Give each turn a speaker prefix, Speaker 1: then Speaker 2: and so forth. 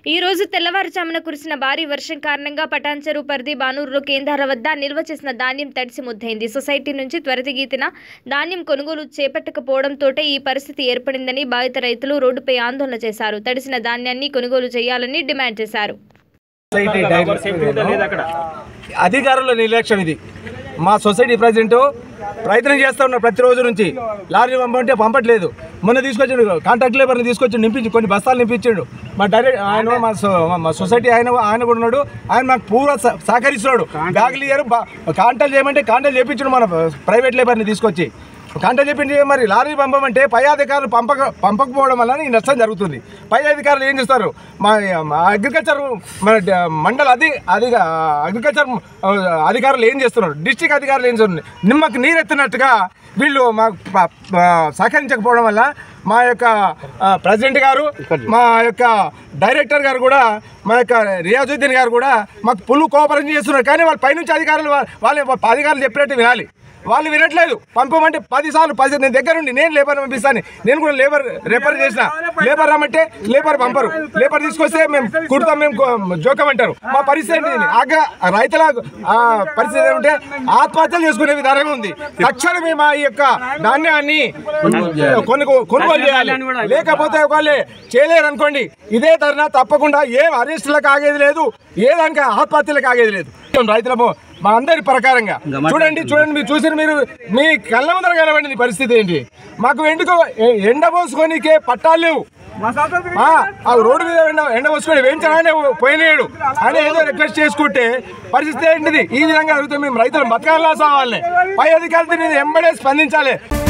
Speaker 1: ఈ రోజు తెల్లవారుజామున కురిసిన భారీ వర్షం కారణంగా పటాన్చెరు పరిధి బానూరులో కేంద్రాల వద్ద నిల్వ చేసిన ధాన్యం తడిసి ముద్దైంది సొసైటీ నుంచి త్వరితగీతిన ధాన్యం కొనుగోలు చేపట్టకపోవడంతోటే ఈ పరిస్థితి ఏర్పడిందని బాధిత రైతులు రోడ్డుపై ఆందోళన చేశారు తడిసిన ధాన్యాన్ని కొనుగోలు చేయాలని డిమాండ్ చేశారు
Speaker 2: సొసైటీ డైరెక్టర్ అధికారుల నిర్లక్ష్యం ఇది మా సొసైటీ ప్రెసిడెంట్ ప్రయత్నం చేస్తూ ఉన్నారు ప్రతిరోజు నుంచి లారీ పంపంటే పంపట్లేదు మొన్న తీసుకొచ్చిండు కాంట్రాక్ట్ లేబర్ని తీసుకొచ్చి నింపించి కొన్ని బస్తాలు నింపించిండు మా డైరెక్ట్ ఆయన మా సో- మా సొసైటీ ఆయన ఆయన కూడా ఉన్నాడు ఆయన మాకు పూర్వ సహ- సహకరిస్తున్నాడు బ్యాగులు ఇయ్యారు కాంటాక్ట్ చేయమంటే కాంటాక్ట్ చేయించడు మన ప్రైవేట్ లేబర్ని తీసుకొచ్చి కాంటాక్ట్ చెప్పింది మరి లారీ పంపమంటే పై అధికారులు పంపక పంపకపోవడం వల్ల ఈ నష్టం జరుగుతుంది పై అధికారులు ఏం చేస్తారు మా మా అగ్రికల్చర్ మన డ- మండల అధి అధి అగ్రికల్చర్ ఆ, అధికారులు ఏం చేస్తున్నారు డిస్టిక్ అధికారులు ఏం చేస్తున్నారు నిమ్మకు నీరెత్తినట్టుగా వీళ్ళు మాకు ప- ప- సహకరించకపోవడం వల్ల మా యొక్క ఆ, ప్రెసిడెంట్ గారు మా యొక్క డైరెక్టర్ గారు కూడా మా యొక్క రియాజుద్దీన్ గారు కూడా మాకు ఫుల్ కోఆపరేషన్ చేస్తున్నారు కానీ వాళ్ళ పైనుంచి అధికారులు వా- వాళ్ళ అధికారులు చెప్పినట్టు వినాలి వాళ్ళు వినట్లేదు పంపమంటే పది సార్లు పది నేను దగ్గర ఉండి నేను లేబర్ పంపిస్తాను నేను కూడా లేబర్ రిపేర్ చేసిన లేబర్ రమ్మంటే లేబర్ పంపరు లేబర్ తీసుకొస్తే మేము కుడతాం మేము కో- జోకం అంటారు మా పరిస్థితి ఏంటి ఇది? ఆగా రైతుల ఆ, పరిస్థితి ఏమంటే ఆత్మహత్యలు చేసుకునే విధానం ఉంది తక్షణమే మా ఈ యొక్క ధాన్యాన్ని కొను కొనుగోలు చేయాలి లేకపోతే ఒకవేళ చేయలేరు అనుకోండి ఇదే ధరణ తప్పకుండా ఏ అరెస్టులకు ఆగేది లేదు ఏ దానికి ఆత్మహత్యలకు ఆగేది లేదు రైతులము మా అందరి ప్రకారంగా చూడండి చూడండి మీరు చూసిన మీరు మీ కళ్ళ ముందర కనబడింది పరిస్థితి ఏంటి మాకు ఎందుకు ఎ- ఎండ పోసుకోనికే పట్టాలు లేవు ఆ, ఆ రోడ్డు మీద ఎండ ఎండ పోసుకొని వేయించగానే పోయినాడు అని ఏదో రిక్వెస్ట్ చేసుకుంటే పరిస్థితి ఏంటిది ఈ విధంగా అడుగుతాం మేము రైతులు బతకాలా సావాలని పై అధికారులు దీని మీద ఎంబడే స్పందించాలి